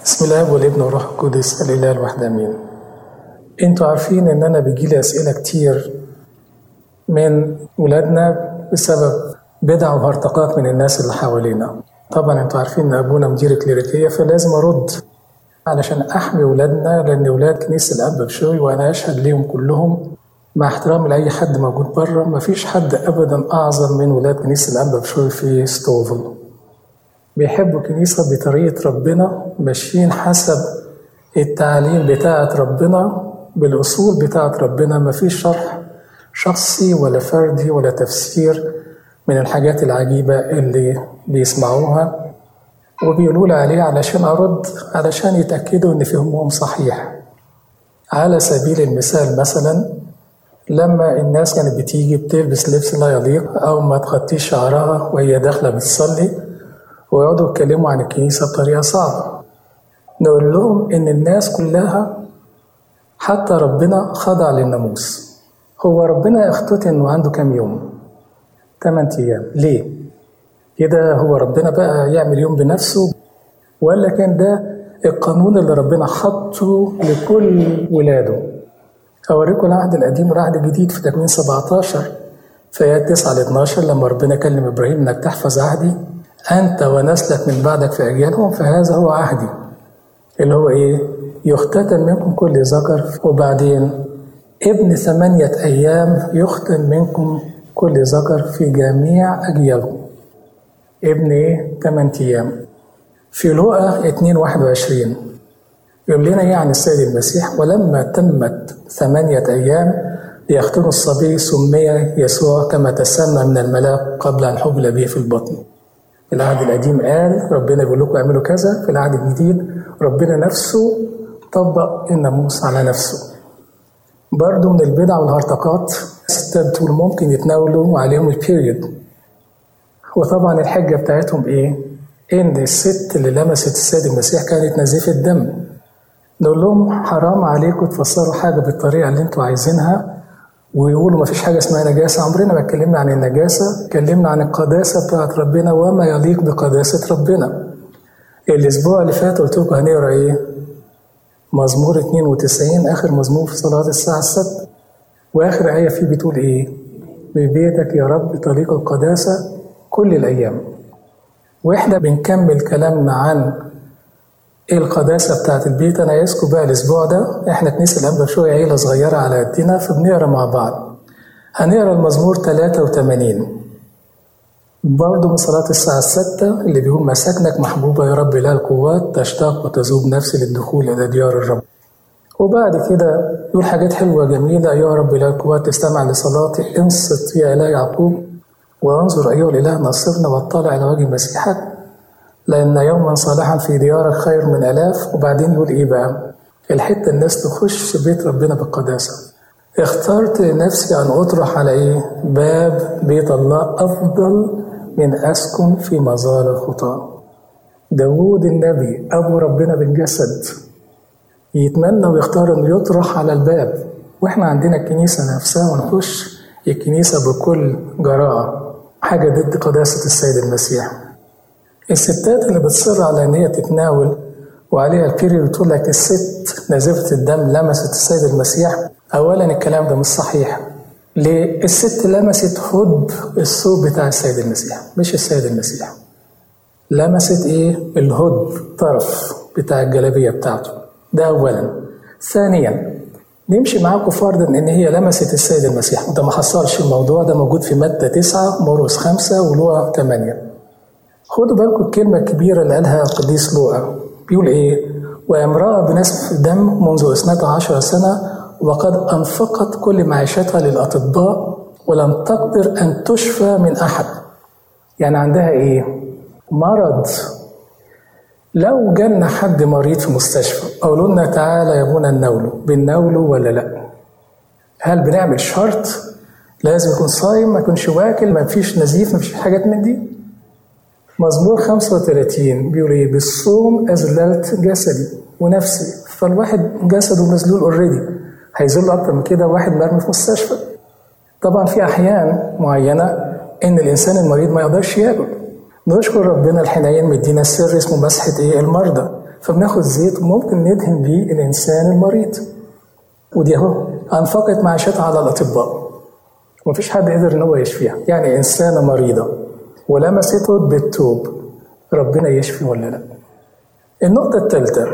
بسم الله والابن والروح القدس الاله الواحد امين انتوا عارفين ان انا بيجيلي اسئله كتير من ولادنا بسبب بدع وهرطقات من الناس اللي حوالينا طبعا انتوا عارفين ان ابونا مدير كليريكيه فلازم ارد علشان احمي ولادنا لان ولاد كنيسه الاب بشوي وانا اشهد ليهم كلهم مع احترامي لاي حد موجود بره مفيش حد ابدا اعظم من ولاد كنيسه الاب بشوي في ستوفل بيحبوا الكنيسة بطريقة ربنا ماشيين حسب التعليم بتاعة ربنا بالأصول بتاعة ربنا مفيش شرح شخصي ولا فردي ولا تفسير من الحاجات العجيبة اللي بيسمعوها وبيقولوا لي عليه علشان أرد علشان يتأكدوا إن فهمهم صحيح على سبيل المثال مثلا لما الناس كانت بتيجي بتلبس لبس لا يليق أو ما تغطيش شعرها وهي داخلة بتصلي ويقعدوا يتكلموا عن الكنيسة بطريقة صعبة نقول لهم إن الناس كلها حتى ربنا خضع للناموس هو ربنا اختتن إنه عنده كام يوم؟ 8 أيام ليه؟ كده هو ربنا بقى يعمل يوم بنفسه ولا كان ده القانون اللي ربنا حطه لكل ولاده أوريكم العهد القديم والعهد الجديد في تكوين 17 في آيات 9 ل 12 لما ربنا كلم إبراهيم إنك تحفظ عهدي أنت ونسلك من بعدك في أجيالهم فهذا هو عهدي اللي هو إيه؟ يختتن منكم كل ذكر وبعدين ابن ثمانية أيام يختن منكم كل ذكر في جميع أجيالهم ابن إيه؟ ثمان أيام في لوقا 2 21 يقول لنا إيه عن السيد المسيح ولما تمت ثمانية أيام ليختنوا الصبي سمي يسوع كما تسمى من الملاك قبل أن حبل به في البطن العهد القديم قال ربنا بيقول لكم اعملوا كذا في العهد الجديد ربنا نفسه طبق الناموس على نفسه برضه من البدع والهرطقات الستات دول ممكن يتناولوا عليهم البيريد وطبعا الحجة بتاعتهم ايه؟ ان الست اللي لمست السيد المسيح كانت نزيفة دم نقول لهم حرام عليكم تفسروا حاجة بالطريقة اللي انتوا عايزينها ويقولوا ما فيش حاجه اسمها نجاسه عمرنا ما اتكلمنا عن النجاسه اتكلمنا عن القداسه بتاعت ربنا وما يليق بقداسه ربنا الاسبوع اللي فات قلت لكم هنقرا ايه مزمور 92 اخر مزمور في صلاه الساعه 6 واخر ايه فيه بتقول ايه ببيتك يا رب طريق القداسه كل الايام واحنا بنكمل كلامنا عن ايه القداسه بتاعت البيت انا عايزكم بقى الاسبوع ده احنا كنيسه الانبا شويه عيله صغيره على قدنا فبنقرا مع بعض هنقرا المزمور 83 برضه من صلاة الساعة الستة اللي بيقول مساكنك محبوبة يا رب إله القوات تشتاق وتذوب نفسي للدخول إلى ديار الرب وبعد كده يقول حاجات حلوة جميلة يا رب إله القوات استمع لصلاتي انصت يا إله يعقوب وانظر أيها الإله نصرنا واطلع على وجه مسيحك لأن يوما صالحا في ديارك خير من آلاف وبعدين يقول إيه بقى؟ الحتة الناس تخش بيت ربنا بالقداسة اخترت لنفسي أن أطرح على إيه؟ باب بيت الله أفضل من أسكن في مزار الخطاة داوود النبي أبو ربنا بالجسد يتمنى ويختار أنه يطرح على الباب وإحنا عندنا الكنيسة نفسها ونخش الكنيسة بكل جراءة حاجة ضد قداسة السيد المسيح الستات اللي بتصر على ان هي تتناول وعليها البيريود بتقول لك الست نازفه الدم لمست السيد المسيح اولا الكلام ده مش صحيح ليه الست لمست هد الثوب بتاع السيد المسيح مش السيد المسيح لمست ايه الهد طرف بتاع الجلابيه بتاعته ده اولا ثانيا نمشي معاكم فرضا ان هي لمست السيد المسيح وده ما حصلش الموضوع ده موجود في متى 9 مرقس 5 ولوقا 8 خدوا بالكم الكلمة الكبيرة اللي قالها القديس لوقا بيقول إيه؟ وامرأة بنسف دم منذ اثنتا عشر سنة وقد أنفقت كل معيشتها للأطباء ولم تقدر أن تشفى من أحد يعني عندها إيه؟ مرض لو جالنا حد مريض في مستشفى قالوا لنا تعالى يا ابونا نناوله بنناوله ولا لا؟ هل بنعمل شرط؟ لازم يكون صايم ما يكونش واكل ما فيش نزيف ما فيش حاجات من دي مزمور 35 بيقول ايه بالصوم اذللت جسدي ونفسي فالواحد جسده مذلول اوريدي هيذل اكتر من كده واحد مرمي في مستشفى طبعا في احيان معينه ان الانسان المريض ما يقدرش ياكل نشكر ربنا الحنين مدينا السر اسمه مسحه ايه المرضى فبناخد زيت وممكن ندهن بيه الإنسان المريض ودي أهو أنفقت معاشاتها على الأطباء ومفيش حد قدر إن هو يشفيها يعني إنسانة مريضة ولمسته بالتوب ربنا يشفي ولا لا النقطة الثالثة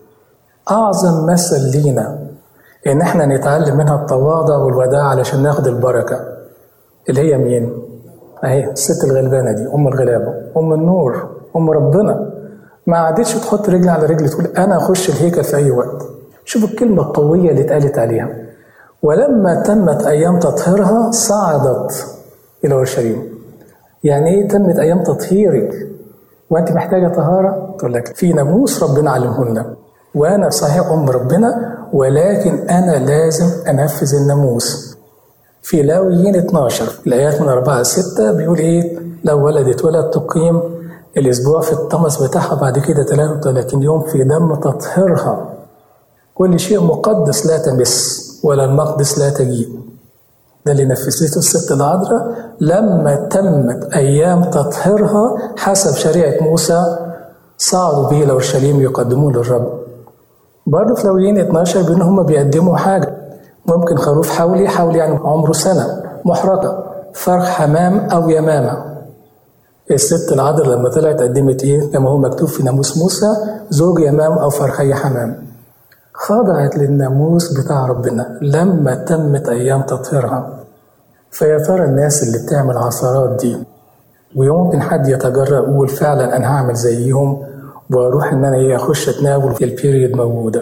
أعظم مثل لينا إن إحنا نتعلم منها التواضع والوداع علشان ناخد البركة اللي هي مين؟ أهي الست الغلبانة دي أم الغلابة أم النور أم ربنا ما عادتش تحط رجل على رجل تقول أنا أخش الهيكل في أي وقت شوفوا الكلمة القوية اللي اتقالت عليها ولما تمت أيام تطهيرها صعدت إلى أورشليم يعني إيه تمت أيام تطهيرك وأنت محتاجة طهارة تقول لك في ناموس ربنا علمه لنا وأنا صحيح أم ربنا ولكن أنا لازم أنفذ الناموس في لاويين 12 الآيات من 4 ل 6 بيقول إيه لو ولدت ولد تقيم الأسبوع في الطمس بتاعها بعد كده 33 يوم في دم تطهيرها كل شيء مقدس لا تمس ولا المقدس لا تجيب ده اللي نفذته الست العذراء لما تمت أيام تطهيرها حسب شريعة موسى صعدوا به إلى أورشليم يقدمون للرب برضه في لويين 12 بيقول هم بيقدموا حاجة ممكن خروف حولي حولي يعني عمره سنة محرقة فرخ حمام أو يمامة الست العذراء لما طلعت قدمت إيه كما هو مكتوب في ناموس موسى زوج يمام أو فرخي حمام خضعت للناموس بتاع ربنا لما تمت أيام تطهيرها فيا ترى الناس اللي بتعمل عصارات دي ويمكن حد يتجرأ يقول فعلا أنا هعمل زيهم وأروح إن أنا إيه أخش أتناول في البيريد موجودة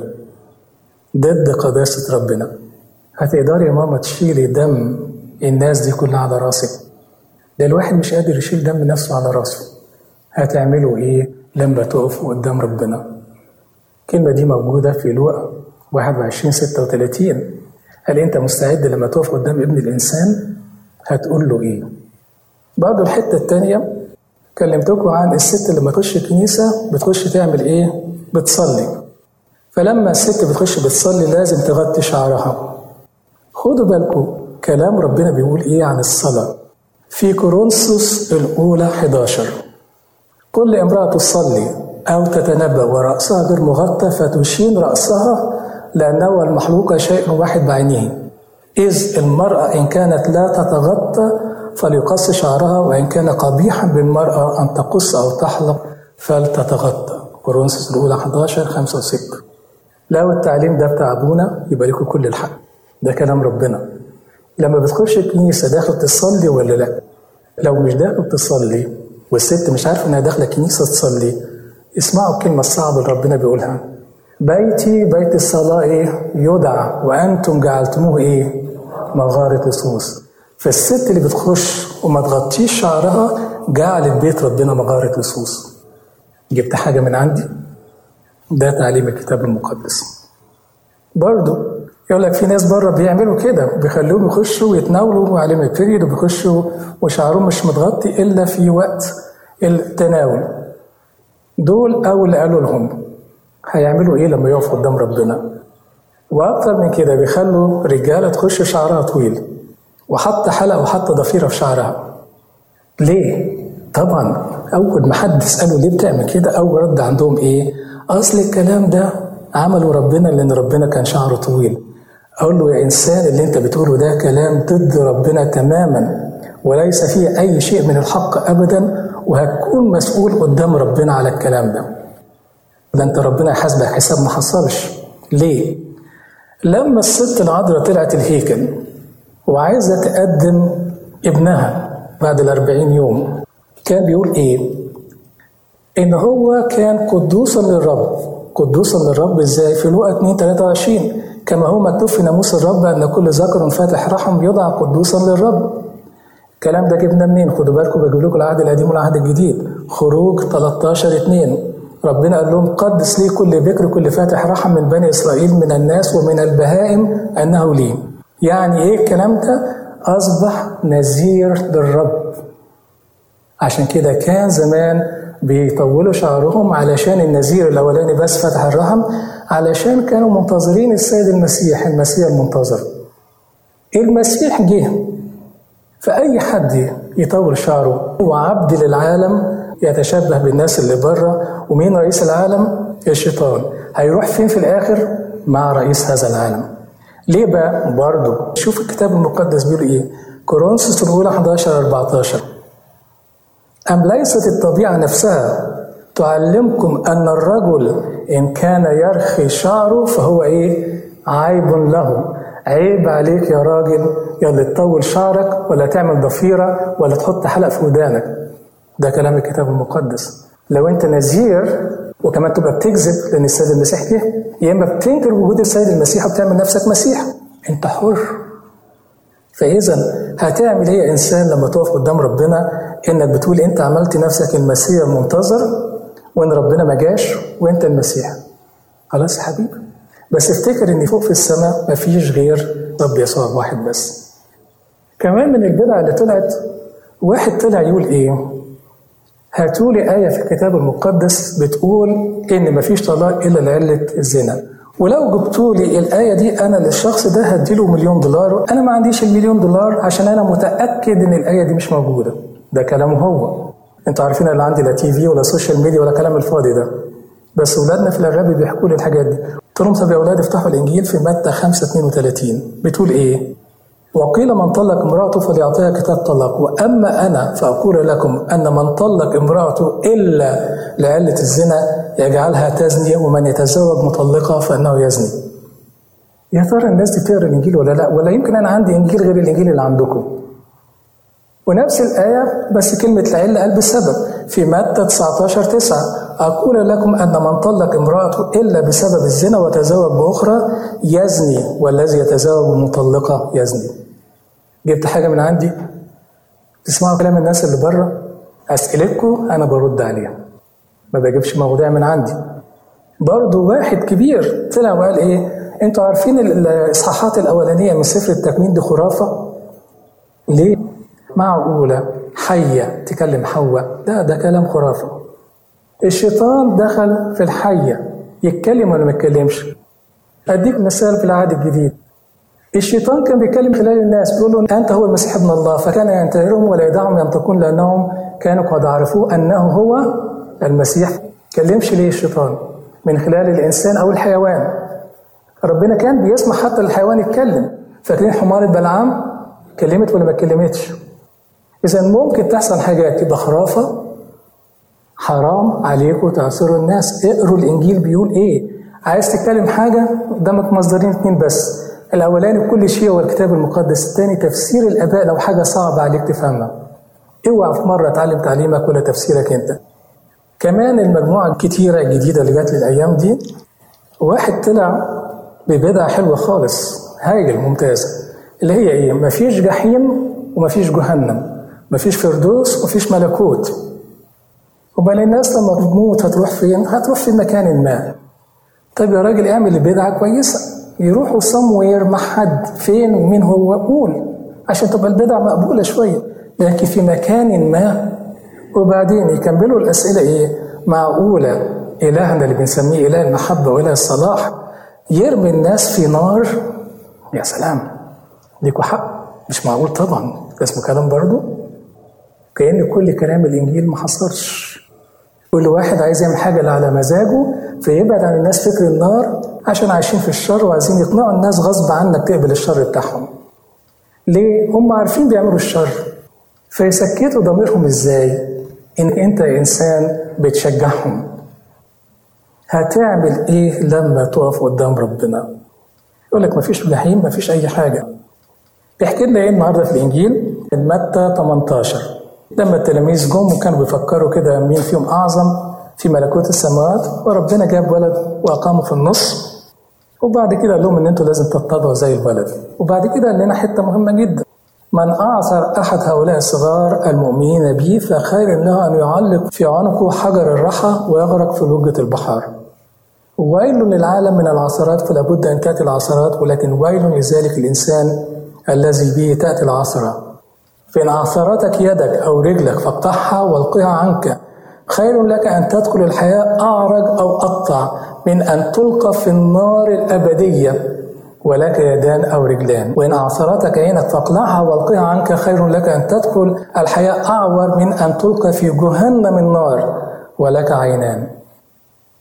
ضد قداسة ربنا هتقدري يا ماما تشيلي دم الناس دي كلها على راسك ده الواحد مش قادر يشيل دم نفسه على راسه هتعملوا ايه لما تقفوا قدام ربنا الكلمة دي موجودة في لوقا 21 36 هل أنت مستعد لما تقف قدام ابن الإنسان هتقول له إيه؟ برضه الحتة التانية كلمتكم عن الست لما تخش الكنيسة بتخش تعمل إيه؟ بتصلي فلما الست بتخش بتصلي لازم تغطي شعرها خدوا بالكم كلام ربنا بيقول إيه عن الصلاة في كورنثوس الأولى 11 كل امرأة تصلي أو تتنبأ ورأسها غير مغطى فتشين رأسها لأنه المحلوق شيء واحد بعينه إذ المرأة إن كانت لا تتغطى فليقص شعرها وإن كان قبيحا بالمرأة أن تقص أو تحلق فلتتغطى كورنثوس الأولى 11 5 و6 لو التعليم ده بتاع أبونا يبقى لكم كل الحق ده كلام ربنا لما بتخش الكنيسة داخل تصلي ولا لا لو مش داخل تصلي والست مش عارفة إنها داخلة الكنيسة تصلي اسمعوا الكلمة الصعبة اللي ربنا بيقولها بيتي بيت الصلاة إيه؟ يدعى وأنتم جعلتموه إيه؟ مغارة لصوص فالست اللي بتخش وما تغطيش شعرها جعلت بيت ربنا مغارة لصوص جبت حاجة من عندي؟ ده تعليم الكتاب المقدس برضو يقول لك في ناس بره بيعملوا كده بيخلوهم يخشوا ويتناولوا عليهم البريد وبيخشوا وشعرهم مش متغطي الا في وقت التناول دول او اللي قالوا لهم هيعملوا ايه لما يقفوا قدام ربنا واكتر من كده بيخلوا رجاله تخش شعرها طويل وحط حلقه وحط ضفيره في شعرها ليه طبعا اول ما حد يساله ليه بتعمل كده اول رد عندهم ايه اصل الكلام ده عمله ربنا لان ربنا كان شعره طويل اقول له يا انسان اللي انت بتقوله ده كلام ضد ربنا تماما وليس فيه اي شيء من الحق ابدا وهتكون مسؤول قدام ربنا على الكلام ده ده انت ربنا يحاسبك حساب ما حصلش ليه لما الست العذراء طلعت الهيكل وعايزه تقدم ابنها بعد الأربعين يوم كان بيقول ايه ان هو كان قدوسا للرب قدوسا للرب ازاي في لوقا 2 23 كما هو مكتوب في ناموس الرب ان كل ذكر فاتح رحم يضع قدوسا للرب الكلام ده جبنا منين خدوا بالكم بجيب لكم العهد القديم والعهد الجديد خروج 13 2 ربنا قال لهم قدس لي كل بكر كل فاتح رحم من بني اسرائيل من الناس ومن البهائم انه لي يعني ايه الكلام ده اصبح نذير للرب عشان كده كان زمان بيطولوا شعرهم علشان النذير الاولاني بس فتح الرحم علشان كانوا منتظرين السيد المسيح المسيح المنتظر المسيح جه فأي حد يطول شعره هو عبد للعالم يتشبه بالناس اللي بره ومين رئيس العالم الشيطان هيروح فين في الآخر مع رئيس هذا العالم ليه بقى برضه شوف الكتاب المقدس بيقول ايه كورنثوس الاولى 11 14 أم ليست الطبيعة نفسها تعلمكم أن الرجل إن كان يرخي شعره فهو إيه؟ عيب له عيب عليك يا راجل يلا تطول شعرك ولا تعمل ضفيرة ولا تحط حلق في ودانك ده كلام الكتاب المقدس لو انت نذير وكمان تبقى بتكذب لان السيد المسيح جه يا اما بتنكر وجود السيد المسيح وبتعمل نفسك مسيح انت حر فاذا هتعمل ايه يا انسان لما تقف قدام ربنا انك بتقول انت عملت نفسك المسيح المنتظر وان ربنا ما جاش وانت المسيح خلاص يا حبيبي بس افتكر ان فوق في السماء مفيش غير رب يسوع واحد بس كمان من البدع اللي طلعت واحد طلع يقول ايه هاتوا لي آية في الكتاب المقدس بتقول إن مفيش طلاق إلا لعلة الزنا ولو جبتوا لي الآية دي أنا للشخص ده هديله مليون دولار أنا ما عنديش المليون دولار عشان أنا متأكد إن الآية دي مش موجودة ده كلامه هو أنتوا عارفين اللي عندي لا تي في ولا سوشيال ميديا ولا كلام الفاضي ده بس أولادنا في الأغابي بيحكوا لي الحاجات دي قلت لهم طب يا أولاد افتحوا الإنجيل في متى 5 32 بتقول إيه؟ وقيل من طلق امرأته فليعطيها كتاب طلاق وأما أنا فأقول لكم أن من طلق امرأته إلا لعلة الزنا يجعلها تزني ومن يتزوج مطلقة فإنه يزني يا ترى الناس دي بتقرا الانجيل ولا لا ولا يمكن انا عندي انجيل غير الانجيل اللي عندكم ونفس الآية بس كلمة العلة قال بسبب في متى 19 9 أقول لكم أن من طلق امرأته إلا بسبب الزنا وتزوج بأخرى يزني والذي يتزوج بمطلقة يزني جبت حاجة من عندي تسمعوا كلام الناس اللي بره أسئلتكم أنا برد عليها ما بجيبش مواضيع من عندي برضه واحد كبير طلع وقال إيه أنتوا عارفين الإصحاحات الأولانية من سفر التكوين دي خرافة ليه؟ معقولة حية تكلم حواء ده ده كلام خرافة الشيطان دخل في الحية يتكلم ولا ما يتكلمش أديك مثال في العهد الجديد الشيطان كان بيتكلم خلال الناس بيقول لهم أنت هو المسيح ابن الله فكان ينتهرهم ولا يدعهم ينطقون لأنهم كانوا قد عرفوه أنه هو المسيح كلمش ليه الشيطان من خلال الإنسان أو الحيوان ربنا كان بيسمح حتى للحيوان يتكلم فاكرين حمارة بلعام كلمت ولا ما اتكلمتش إذا ممكن تحصل حاجات تبقى خرافة حرام عليكم تعصروا الناس اقروا الإنجيل بيقول إيه عايز تتكلم حاجة قدامك مصدرين اتنين بس الأولاني كل شيء هو الكتاب المقدس الثاني تفسير الآباء لو حاجة صعبة عليك تفهمها اوعى في مرة تعلم تعليمك ولا تفسيرك أنت كمان المجموعة الكتيرة الجديدة اللي جات لي الأيام دي واحد طلع ببدعة حلوة خالص هايل ممتازة اللي هي إيه مفيش جحيم ومفيش جهنم مفيش فردوس ومفيش ملكوت وبل الناس لما تموت هتروح فين؟ هتروح في مكان ما طيب يا راجل اعمل بدعة كويسة يروحوا somewhere مع حد فين ومين هو قول عشان تبقى البدعة مقبولة شوية لكن في مكان ما وبعدين يكملوا الأسئلة إيه؟ معقولة إلهنا اللي بنسميه إله المحبة وإله الصلاح يرمي الناس في نار يا سلام ليكوا حق مش معقول طبعا ده اسمه كلام برضه كأن كل كلام الإنجيل ما حصلش كل واحد عايز يعمل حاجة اللي على مزاجه فيبعد عن الناس فكر النار عشان عايشين في الشر وعايزين يقنعوا الناس غصب عنك تقبل الشر بتاعهم ليه؟ هم عارفين بيعملوا الشر فيسكتوا ضميرهم ازاي؟ ان انت انسان بتشجعهم هتعمل ايه لما تقف قدام ربنا؟ يقول لك مفيش جحيم مفيش اي حاجه بيحكي لنا ايه النهارده في الانجيل؟ متى 18 لما التلاميذ جم وكانوا بيفكروا كده مين فيهم اعظم في ملكوت السماوات وربنا جاب ولد واقامه في النص وبعد كده قال لهم ان انتوا لازم تتبعوا زي الولد وبعد كده قال لنا حته مهمه جدا من اعثر احد هؤلاء الصغار المؤمنين بي فخير له ان يعلق في عنقه حجر الرحى ويغرق في لجه البحار ويل للعالم من العثرات فلا بد ان تاتي العثرات ولكن ويل لذلك الانسان الذي به تاتي العثره فإن عثرتك يدك أو رجلك فاقطعها والقها عنك خير لك أن تدخل الحياة أعرج أو أقطع من أن تلقى في النار الأبدية ولك يدان أو رجلان وإن أعثرتك عينك فاقلعها والقها عنك خير لك أن تدخل الحياة أعور من أن تلقى في جهنم النار ولك عينان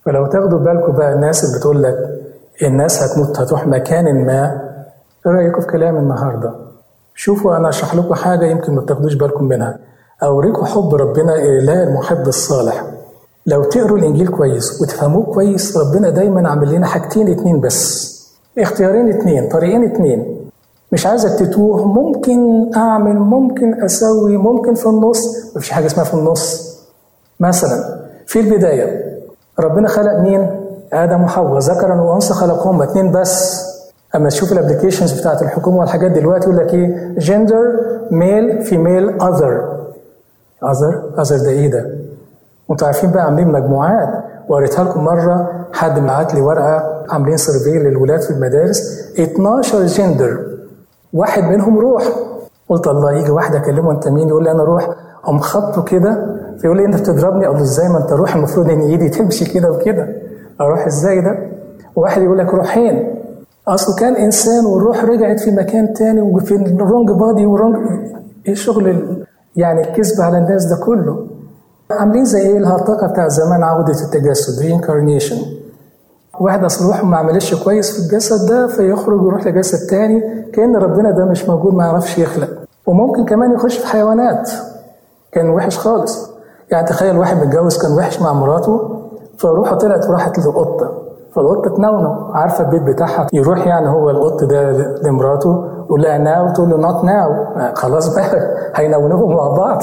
فلو تاخدوا بالكم بقى الناس اللي بتقول لك الناس هتموت هتروح مكان ما ايه رايكم في كلام النهارده شوفوا انا اشرح لكم حاجه يمكن ما تاخدوش بالكم منها اوريكم حب ربنا اله المحب الصالح لو تقروا الانجيل كويس وتفهموه كويس ربنا دايما عامل لنا حاجتين اتنين بس اختيارين اتنين طريقين اتنين مش عايزك تتوه ممكن اعمل ممكن اسوي ممكن في النص مفيش حاجه اسمها في النص مثلا في البدايه ربنا خلق مين ادم وحواء ذكرا وانثى خلقهم اتنين بس اما تشوف الابلكيشنز بتاعت الحكومه والحاجات دلوقتي يقول لك ايه جندر ميل فيميل اذر اذر اذر ده ايه ده انتوا عارفين بقى عاملين مجموعات وقريتها لكم مره حد بعت لي ورقه عاملين سيرفي للولاد في المدارس 12 جندر واحد منهم روح قلت الله يجي واحد اكلمه انت مين يقول لي انا روح قام خبطه كده فيقول لي انت بتضربني اقول له ازاي ما انت روح المفروض ان ايدي تمشي كده وكده اروح ازاي ده وواحد يقول لك روحين اصله كان انسان والروح رجعت في مكان تاني وفي الرونج بادي ورونج ايه شغل يعني الكذب على الناس ده كله عاملين زي ايه الهرطقه بتاع زمان عوده التجسد رينكارنيشن واحد اصل روحه ما عملش كويس في الجسد ده فيخرج ويروح لجسد تاني كان ربنا ده مش موجود ما يعرفش يخلق وممكن كمان يخش في حيوانات كان وحش خالص يعني تخيل واحد متجوز كان وحش مع مراته فروحه طلعت وراحت لقطه فالقطه تنونو عارفه البيت بتاعها يروح يعني هو القط ده لمراته يقول لها ناو تقول له نوت ناو خلاص بقى هينونوهم مع بعض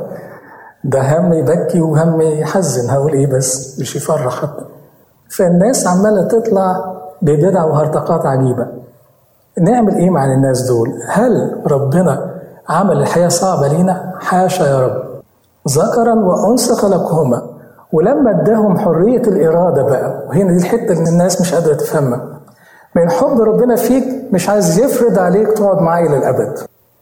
ده هم يبكي وهم يحزن هقول ايه بس مش يفرح حتى فالناس عماله تطلع ببدع وهرطقات عجيبه نعمل ايه مع الناس دول هل ربنا عمل الحياه صعبه لينا حاشا يا رب ذكرا وانثى خلقهما ولما اداهم حريه الاراده بقى وهنا دي الحته اللي الناس مش قادره تفهمها من حب ربنا فيك مش عايز يفرض عليك تقعد معاه الى الابد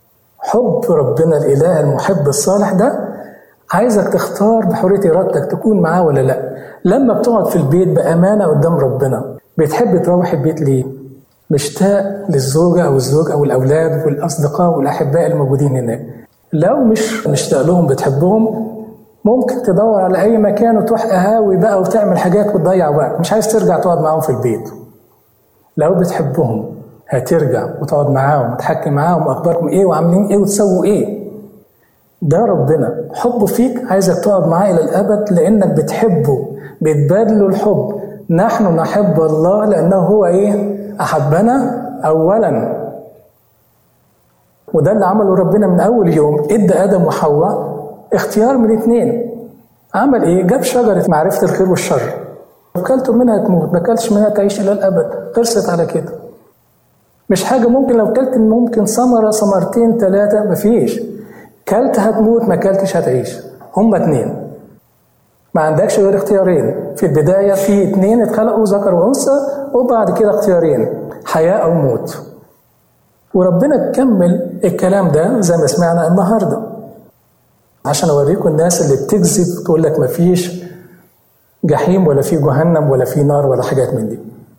حب ربنا الاله المحب الصالح ده عايزك تختار بحريه ارادتك تكون معاه ولا لا لما بتقعد في البيت بامانه قدام ربنا بتحب تروح البيت ليه مشتاق للزوجه او الزوج او الاولاد والاصدقاء والاحباء الموجودين هناك لو مش مشتاق لهم بتحبهم ممكن تدور على اي مكان وتروح قهاوي بقى وتعمل حاجات وتضيع وقت مش عايز ترجع تقعد معاهم في البيت لو بتحبهم هترجع وتقعد معاهم وتحكي معاهم اخباركم ايه وعاملين ايه وتسووا ايه ده ربنا حبه فيك عايزك تقعد معاه الى الابد لانك بتحبه بتبادله الحب نحن نحب الله لانه هو ايه احبنا اولا وده اللي عمله ربنا من اول يوم ادى ادم وحواء اختيار من اثنين عمل ايه جاب شجره معرفه الخير والشر اكلتم منها تموت ما اكلتش منها تعيش الى الابد خلصت على كده مش حاجه ممكن لو كلت ممكن ثمره ثمرتين ثلاثه مفيش كلت هتموت ما كلتش هتعيش هما اتنين ما عندكش غير اختيارين في البداية في اتنين اتخلقوا ذكر وأنثى وبعد كده اختيارين حياة أو موت وربنا كمل الكلام ده زي ما سمعنا النهارده عشان اوريكم الناس اللي بتكذب تقول لك مفيش جحيم ولا في جهنم ولا في نار ولا حاجات من دي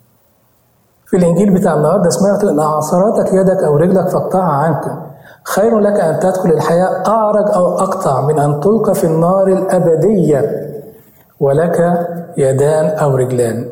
في الانجيل بتاع النهارده سمعت ان عثراتك يدك او رجلك فاقطعها عنك خير لك ان تدخل الحياه اعرج او اقطع من ان تلقى في النار الابديه ولك يدان او رجلان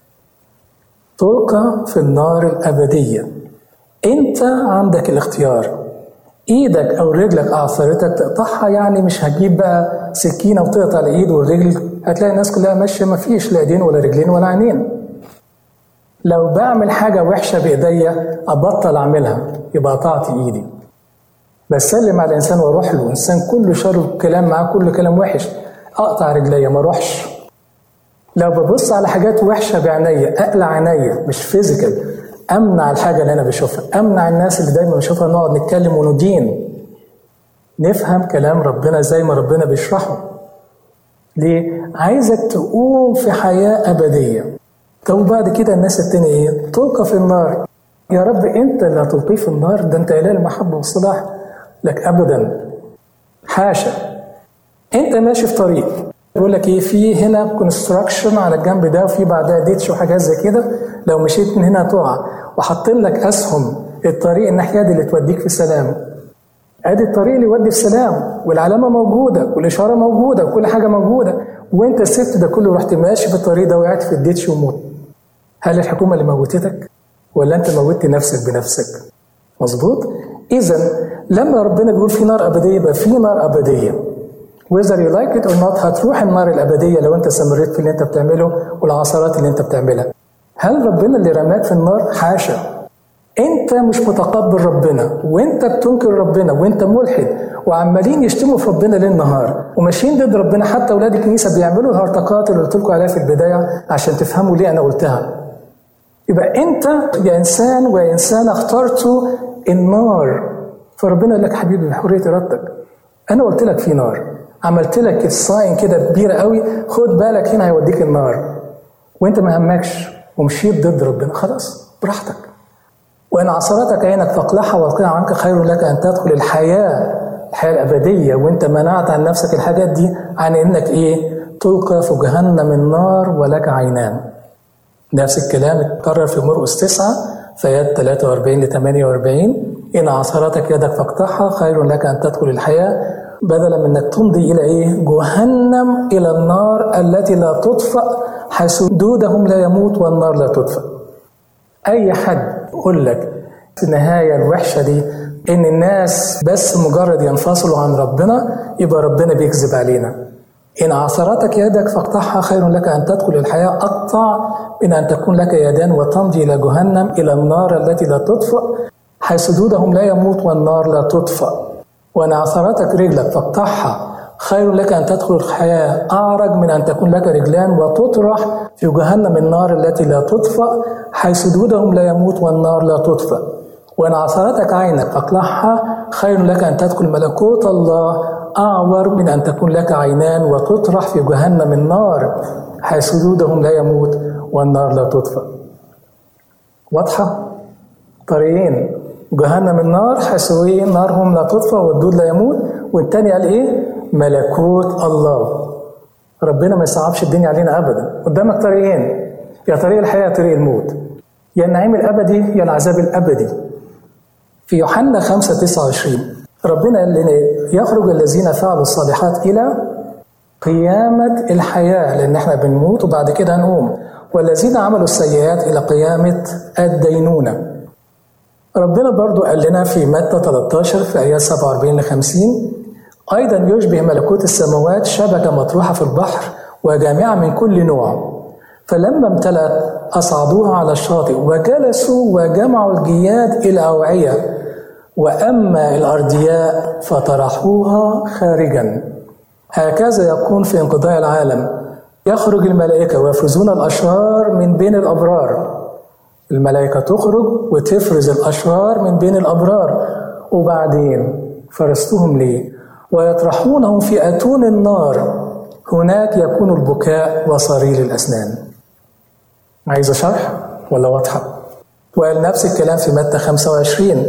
تلقى في النار الابديه انت عندك الاختيار ايدك او رجلك اعصرتك تقطعها يعني مش هتجيب بقى سكينه وتقطع الايد والرجل هتلاقي الناس كلها ماشيه ما فيش لا ايدين ولا رجلين ولا عينين لو بعمل حاجه وحشه بايديا ابطل اعملها يبقى قطعت ايدي بسلم على الانسان واروح له انسان كله شر كلام معاه كله كلام وحش اقطع رجليا ما اروحش لو ببص على حاجات وحشه بعينيا اقلع عينيا مش فيزيكال امنع الحاجه اللي انا بشوفها امنع الناس اللي دايما بشوفها نقعد نتكلم وندين نفهم كلام ربنا زي ما ربنا بيشرحه ليه عايزك تقوم في حياه ابديه طب بعد كده الناس التانية ايه تلقى في النار يا رب انت اللي هتلقيه في النار ده انت اله المحبه والصلاح لك ابدا حاشا انت ماشي في طريق يقول لك ايه في هنا كونستراكشن على الجنب ده وفي بعدها ديتش وحاجات زي كده لو مشيت من هنا تقع وحاطين لك اسهم الطريق الناحيه دي اللي توديك في سلام ادي الطريق اللي يودي في سلام والعلامه موجوده والاشاره موجوده وكل حاجه موجوده وانت سبت ده كله ورحت ماشي في الطريق ده وقعت في الديتش وموت هل الحكومه اللي موتتك ولا انت موتت نفسك بنفسك مظبوط اذا لما ربنا بيقول في نار ابديه يبقى في نار ابديه whether you like it or not هتروح النار الابديه لو انت استمريت في اللي انت بتعمله والعثرات اللي انت بتعملها هل ربنا اللي رماك في النار حاشا انت مش متقبل ربنا وانت بتنكر ربنا وانت ملحد وعمالين يشتموا في ربنا ليل نهار وماشيين ضد ربنا حتى اولاد الكنيسه بيعملوا الهرطقات اللي قلت لكم عليها في البدايه عشان تفهموا ليه انا قلتها يبقى انت يا انسان ويا انسانه اخترتوا النار فربنا قال لك حبيبي بحريه ارادتك انا قلت لك في نار عملت لك الساين كده كبيره قوي خد بالك هنا هيوديك النار وانت ما همكش ومشيت ضد ربنا خلاص براحتك وان عصرتك عينك فاقلعها والقها عنك خير لك ان تدخل الحياه الحياه الابديه وانت منعت عن نفسك الحاجات دي عن انك ايه تلقى في جهنم النار ولك عينان نفس الكلام اتكرر في مرقس 9 في آيات 43 ل 48 إن عصرتك يدك فاقطعها خير لك أن تدخل الحياة بدلا من أنك تمضي إلى إيه؟ جهنم إلى النار التي لا تطفأ حيث دودهم لا يموت والنار لا تطفأ. أي حد يقول لك في النهاية الوحشة دي إن الناس بس مجرد ينفصلوا عن ربنا يبقى ربنا بيكذب علينا. إن عثرتك يدك فاقطعها خير لك أن تدخل الحياة أقطع من أن تكون لك يدان وتمضي إلى جهنم إلى النار التي لا تطفأ حيث دودهم لا يموت والنار لا تطفأ وأن عثرتك رجلك فاقطعها خير لك أن تدخل الحياة أعرج من أن تكون لك رجلان وتطرح في جهنم النار التي لا تطفأ حيث دودهم لا يموت والنار لا تطفأ وأن عثرتك عينك فاقلعها خير لك أن تدخل ملكوت الله أعور من أن تكون لك عينان وتطرح في جهنم النار حيث دودهم لا يموت والنار لا تطفأ واضحة؟ طريقين جهنم النار حيث ايه نارهم لا تطفأ والدود لا يموت والتاني قال ايه؟ ملكوت الله ربنا ما يصعبش الدنيا علينا ابدا قدامك طريقين يا طريق الحياه يا طريق الموت يا النعيم الابدي يا العذاب الابدي في يوحنا 5 29 ربنا قال لنا يخرج الذين فعلوا الصالحات الى قيامة الحياة لأن احنا بنموت وبعد كده هنقوم والذين عملوا السيئات إلى قيامة الدينونة ربنا برضو قال لنا في متى 13 في آيات 47 ل 50 أيضا يشبه ملكوت السماوات شبكة مطروحة في البحر وجامعة من كل نوع فلما امتلأت أصعدوها على الشاطئ وجلسوا وجمعوا الجياد إلى أوعية وأما الأردياء فطرحوها خارجا هكذا يكون في انقضاء العالم يخرج الملائكة ويفرزون الأشرار من بين الأبرار الملائكة تخرج وتفرز الأشرار من بين الأبرار وبعدين فرستهم ليه ويطرحونهم في أتون النار هناك يكون البكاء وصرير الأسنان عايزة شرح ولا واضحة وقال نفس الكلام في متى 25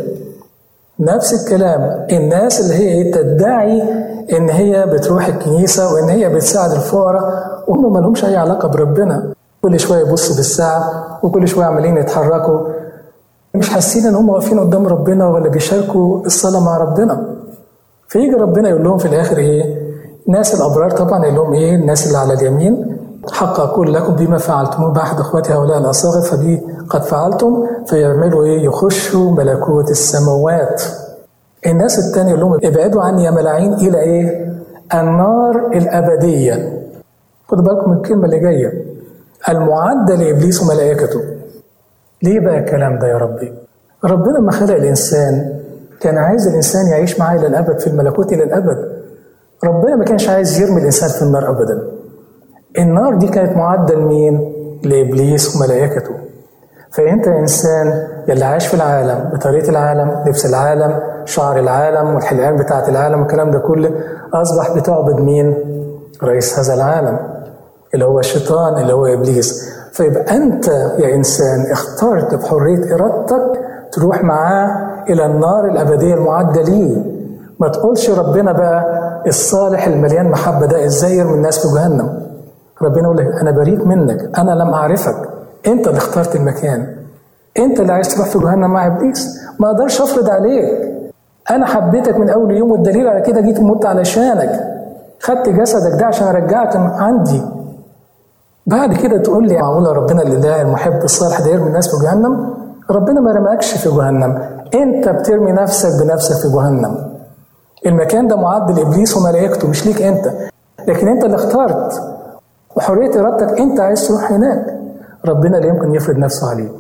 نفس الكلام الناس اللي هي تدعي ان هي بتروح الكنيسه وان هي بتساعد الفقراء وهم ما لهمش اي علاقه بربنا كل شويه يبصوا بالساعه وكل شويه عمالين يتحركوا مش حاسين ان هم واقفين قدام ربنا ولا بيشاركوا الصلاه مع ربنا فيجي ربنا يقول لهم في الاخر ايه ناس الابرار طبعا يقول لهم ايه الناس اللي على اليمين حق اقول لكم بما فعلتموه باحد اخواتي هؤلاء الاصاغر فبي قد فعلتم فيعملوا ايه يخشوا ملكوت السماوات الناس التانية يقول لهم ابعدوا عني يا ملاعين الى ايه النار الابديه خدوا بالكم من الكلمه اللي جايه المعدة لابليس وملائكته ليه بقى الكلام ده يا ربي ربنا لما خلق الانسان كان عايز الانسان يعيش معاه الى الابد في الملكوت الى الابد ربنا ما كانش عايز يرمي الانسان في النار ابدا النار دي كانت معدة لمين لابليس وملائكته فانت يا انسان يلي عايش في العالم بطريقه العالم لبس العالم شعر العالم والحلقان بتاعت العالم والكلام ده كله اصبح بتعبد مين رئيس هذا العالم اللي هو الشيطان اللي هو ابليس فيبقى انت يا انسان اخترت بحريه ارادتك تروح معاه الى النار الابديه المعده ليه ما تقولش ربنا بقى الصالح المليان محبه ده ازاي يرمي الناس في جهنم ربنا يقول لك انا بريء منك انا لم اعرفك انت اللي اخترت المكان انت اللي عايز تروح في جهنم مع ابليس ما اقدرش افرض عليك انا حبيتك من اول يوم والدليل على كده جيت ومت علشانك خدت جسدك ده عشان ارجعك عندي بعد كده تقول لي معقولة ربنا الإله المحب الصالح ده يرمي الناس في جهنم ربنا ما رماكش في جهنم انت بترمي نفسك بنفسك في جهنم المكان ده معد لابليس وملائكته مش ليك انت لكن انت اللي اخترت وحريه ارادتك انت عايز تروح هناك ربنا لا يمكن يفرض نفسه عليك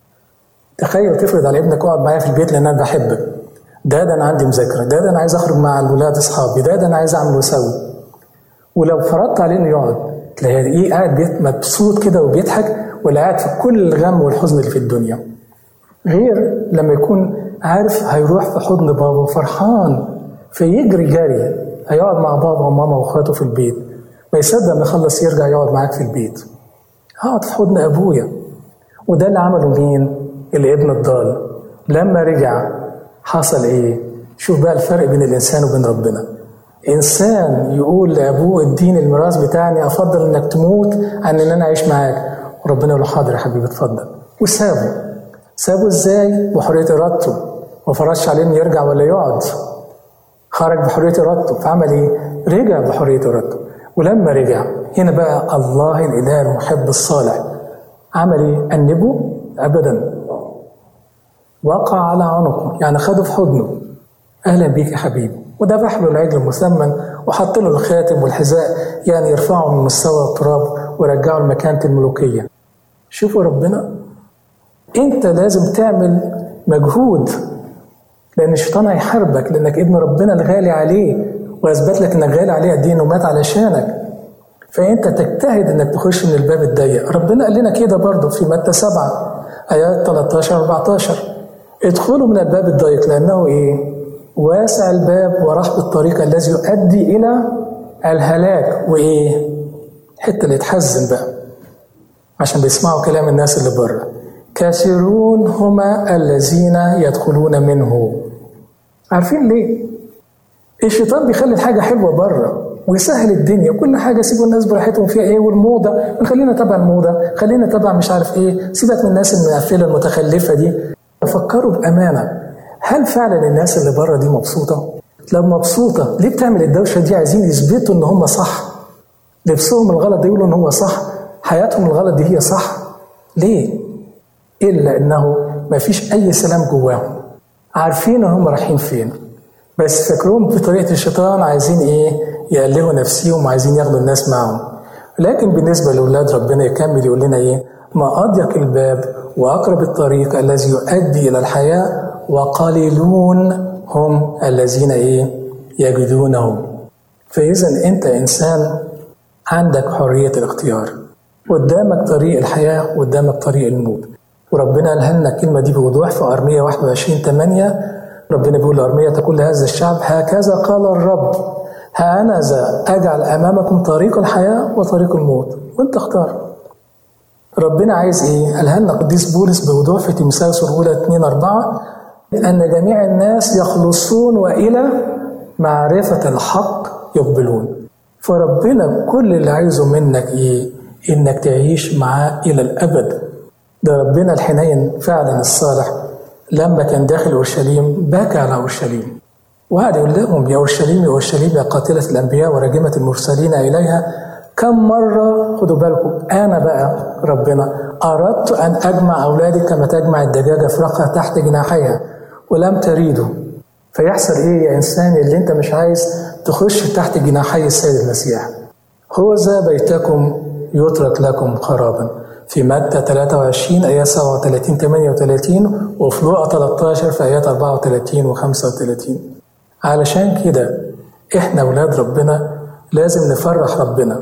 تخيل تفرض على ابنك اقعد معايا في البيت لان انا بحبك ده ده انا عندي مذاكره ده ده انا عايز اخرج مع الولاد اصحابي ده ده انا عايز اعمل واسوي ولو فرضت عليه انه يقعد تلاقيه ايه قاعد بيت مبسوط كده وبيضحك ولا قاعد في كل الغم والحزن اللي في الدنيا غير لما يكون عارف هيروح في حضن بابا فرحان فيجري جري هيقعد مع بابا وماما واخواته في البيت ما يصدق ما يخلص يرجع يقعد معاك في البيت هقعد في حضن ابويا وده اللي عمله مين الابن الضال لما رجع حصل ايه شوف بقى الفرق بين الانسان وبين ربنا انسان يقول لابوه اديني الميراث بتاعي افضل انك تموت عن ان انا اعيش معاك وربنا يقول له حاضر يا حبيبي اتفضل وسابه سابه ازاي بحريه ارادته ما فرضش عليه انه يرجع ولا يقعد خرج بحريه ارادته فعمل ايه رجع بحريه ارادته ولما رجع هنا بقى الله الاله المحب الصالح عمل ايه انبه ابدا وقع على عنقه يعني خده في حضنه اهلا بيك يا حبيبي وذبح له العجل المسمن وحط له الخاتم والحذاء يعني يرفعه من مستوى التراب ورجعه لمكانة الملوكية شوفوا ربنا انت لازم تعمل مجهود لان الشيطان هيحاربك لانك ابن ربنا الغالي عليه واثبت لك انك غالي عليه قد ايه انه مات علشانك فانت تجتهد انك تخش من الباب الضيق ربنا قال لنا كده برضه في متى 7 ايات 13 14 ادخلوا من الباب الضيق لانه ايه واسع الباب ورحب الطريق الذي يؤدي الى الهلاك وايه الحته اللي تحزن بقى عشان بيسمعوا كلام الناس اللي بره كثيرون هما الذين يدخلون منه عارفين ليه الشيطان بيخلي الحاجه حلوه بره ويسهل الدنيا كل حاجه سيبوا الناس براحتهم فيها ايه والموضه خلينا تبع الموضه خلينا تبع مش عارف ايه سيبك من الناس المقفله المتخلفه دي فكروا بامانه هل فعلا الناس اللي بره دي مبسوطه لو مبسوطه ليه بتعمل الدوشه دي عايزين يثبتوا ان هم صح لبسهم الغلط ده يقولوا ان هو صح حياتهم الغلط دي هي صح ليه الا انه ما فيش اي سلام جواهم عارفين ان هم رايحين فين بس فاكرهم بطريقه الشيطان عايزين ايه يألهوا نفسيهم وعايزين ياخدوا الناس معهم لكن بالنسبه لاولاد ربنا يكمل يقول لنا ايه ما اضيق الباب واقرب الطريق الذي يؤدي الى الحياه وقليلون هم الذين ايه يجدونه فاذا انت انسان عندك حريه الاختيار قدامك طريق الحياه قدامك طريق الموت وربنا قالها لنا الكلمه دي بوضوح في ارميه 21 8 ربنا بيقول لارميه تقول لهذا الشعب هكذا قال الرب ها انا ذا اجعل امامكم طريق الحياه وطريق الموت وانت اختار ربنا عايز ايه؟ قالها لنا قديس بولس بوضوح في تيموثاوس الاولى 2 4 ان جميع الناس يخلصون والى معرفه الحق يقبلون فربنا كل اللي عايزه منك ايه؟ انك تعيش معاه الى الابد ده ربنا الحنين فعلا الصالح لما كان داخل اورشليم بكى على اورشليم وقعد يقول لهم يا اورشليم يا اورشليم يا قاتله الانبياء وراجمه المرسلين اليها كم مرة خدوا بالكم أنا بقى ربنا أردت أن أجمع أولادي كما تجمع الدجاجة فرقها تحت جناحيها ولم تريدوا فيحصل إيه يا إنسان اللي أنت مش عايز تخش تحت جناحي السيد المسيح هو ذا بيتكم يترك لكم خرابا في متى 23 آيات 37 38 وفي لوقا 13 في آيات 34 و 35 علشان كده إحنا أولاد ربنا لازم نفرح ربنا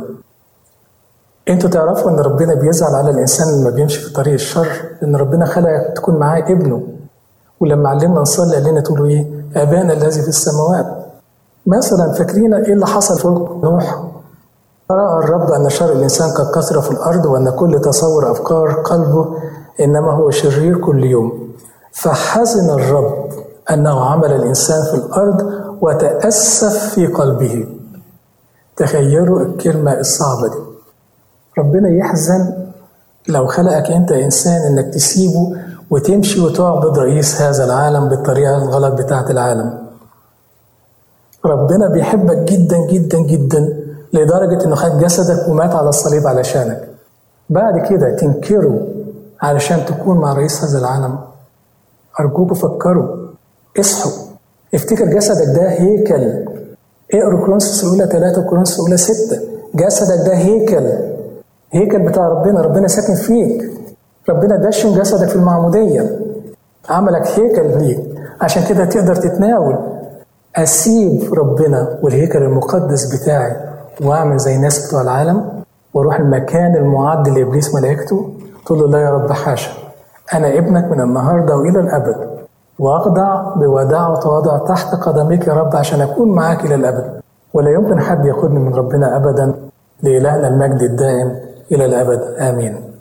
انتوا تعرفوا ان ربنا بيزعل على الانسان اللي ما بيمشي في طريق الشر لان ربنا خلق تكون معاه ابنه ولما علمنا نصلي قال لنا تقولوا ايه ابانا الذي في السماوات مثلا فاكرين ايه اللي حصل في نوح راى الرب ان شر الانسان قد كثر في الارض وان كل تصور افكار قلبه انما هو شرير كل يوم فحزن الرب انه عمل الانسان في الارض وتاسف في قلبه تخيلوا الكلمه الصعبه دي ربنا يحزن لو خلقك انت انسان انك تسيبه وتمشي وتعبد رئيس هذا العالم بالطريقه الغلط بتاعه العالم ربنا بيحبك جدا جدا جدا لدرجة إنه خد جسدك ومات على الصليب علشانك بعد كده تنكره علشان تكون مع رئيس هذا العالم أرجوكوا فكروا اصحوا افتكر جسدك ده هيكل اقروا كورنثوس الأولى ثلاثة وكورنثوس الأولى ستة جسدك ده هيكل هيكل بتاع ربنا ربنا ساكن فيك ربنا دشن جسدك في المعمودية عملك هيكل ليك عشان كده تقدر تتناول أسيب ربنا والهيكل المقدس بتاعي وأعمل زي الناس بتوع العالم وأروح المكان المعد لإبليس ملائكته تقول له لا يا رب حاشا أنا ابنك من النهاردة وإلى الأبد وأخضع بوداع وتواضع تحت قدميك يا رب عشان أكون معاك إلى الأبد ولا يمكن حد ياخدني من ربنا أبدا لإلهنا المجد الدائم إلى الأبد آمين